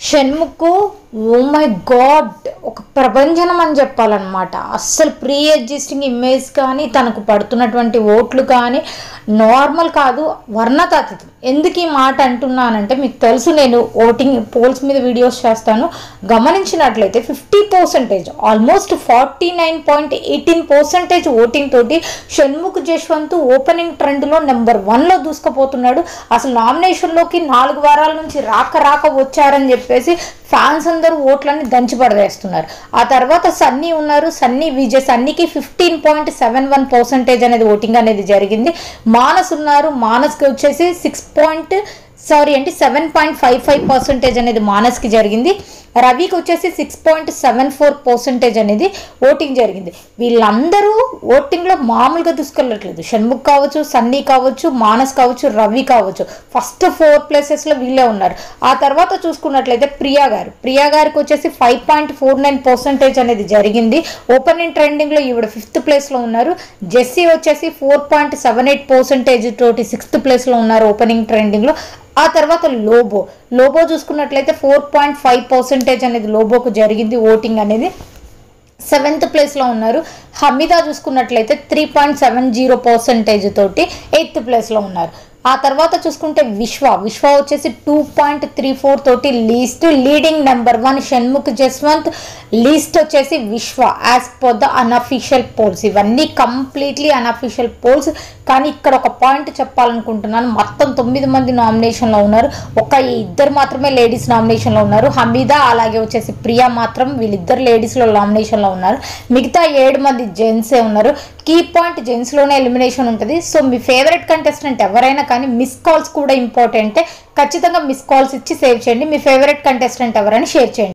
Shanmukh oh my God ఒక ప్రపంచనం అని చెప్పాలన్నమాట అస్సలు ప్రీ ఎగ్జిస్టింగ్ ఇమేజ్ కానీ తనకు పడుతున్నటువంటి ఓట్లు కానీ నార్మల్ కాదు వర్ణతాతీతం ఎందుకు ఈ మాట అంటున్నానంటే మీకు తెలుసు నేను ఓటింగ్ పోల్స్ మీద వీడియోస్ చేస్తాను గమనించినట్లయితే fifty percentage almost forty nine point eighteen percentage voting తోటి షణ్ముఖ్ జశ్వంత్ ఓపెనింగ్ ట్రెండ్లో నెంబర్ వన్లో దూసుకుపోతున్నాడు అసలు నామినేషన్లోకి నాలుగు వారాల నుంచి రాక రాక వచ్చారని చెప్పేసి ఫ్యాన్స్ అందరూ ఓట్లన్నీ దంచి పడవేస్తున్నారు ఆ తర్వాత సన్నీ ఉన్నారు సన్నీ విజయ్ సన్నీకి fifteen point seven one percentage అనేది ఓటింగ్ అనేది జరిగింది మానస్ ఉన్నారు మానస్కి వచ్చేసి సిక్స్ పాయింట్ సారీ అంటే seven point five five percentage అనేది మానస్కి జరిగింది రవికి వచ్చేసి six point seven four percentage అనేది ఓటింగ్ జరిగింది వీళ్ళందరూ ఓటింగ్లో మామూలుగా దూసుకెళ్ళట్లేదు షణ్ముఖ్ కావచ్చు సన్నీ కావచ్చు మానస్ కావచ్చు రవి కావచ్చు ఫస్ట్ ఫోర్ ప్లేసెస్లో వీళ్ళే ఉన్నారు ఆ తర్వాత చూసుకున్నట్లయితే ప్రియా గారు ప్రియా గారికి వచ్చేసి five point four nine percentage అనేది జరిగింది ఓపెనింగ్ ట్రెండింగ్లో ఈవిడ ఫిఫ్త్ ప్లేస్లో ఉన్నారు జెస్సీ వచ్చేసి four point seven eight percentage తోటి సిక్స్త్ ప్లేస్లో ఉన్నారు ఓపెనింగ్ ట్రెండింగ్లో ఆ తర్వాత లోబో లోబో చూసుకున్నట్లయితే ఫోర్ పాయింట్ ఫైవ్ పర్సెంటేజ్ అనేది లోబోకు జరిగింది ఓటింగ్ అనేది సెవెంత్ ప్లేస్లో ఉన్నారు హమీదా చూసుకున్నట్లయితే three point seven zero percentage తోటి ఎయిత్ ప్లేస్లో ఉన్నారు ఆ తర్వాత చూసుకుంటే విశ్వ విశ్వ వచ్చేసి టూ పాయింట్ త్రీ ఫోర్ తోటి least leading number one Shanmukh Jaswanth least వచ్చేసి Vishwa as per the unofficial polls ఇవన్నీ కంప్లీట్లీ అన్అఫీషియల్ పోల్స్ కానీ ఇక్కడ ఒక పాయింట్ చెప్పాలనుకుంటున్నాను మొత్తం తొమ్మిది మంది నామినేషన్లో ఉన్నారు ఒక ఇద్దరు మాత్రమే లేడీస్ నామినేషన్లో ఉన్నారు హమీదా అలాగే వచ్చేసి ప్రియా మాత్రం వీళ్ళిద్దరు లేడీస్లో నామినేషన్లో ఉన్నారు మిగతా ఏడు మంది జెంట్సే ఉన్నారు కీ పాయింట్ జెంట్స్లోనే ఎలిమినేషన్ ఉంటుంది సో మీ ఫేవరెట్ కంటెస్టెంట్ ఎవరైనా కానీ మిస్ కాల్స్ కూడా ఇంపార్టెంటే ఖచ్చితంగా మిస్ కాల్స్ ఇచ్చి సేవ్ చేయండి మీ ఫేవరెట్ కంటెస్టెంట్ ఎవరైనా షేర్ చేయండి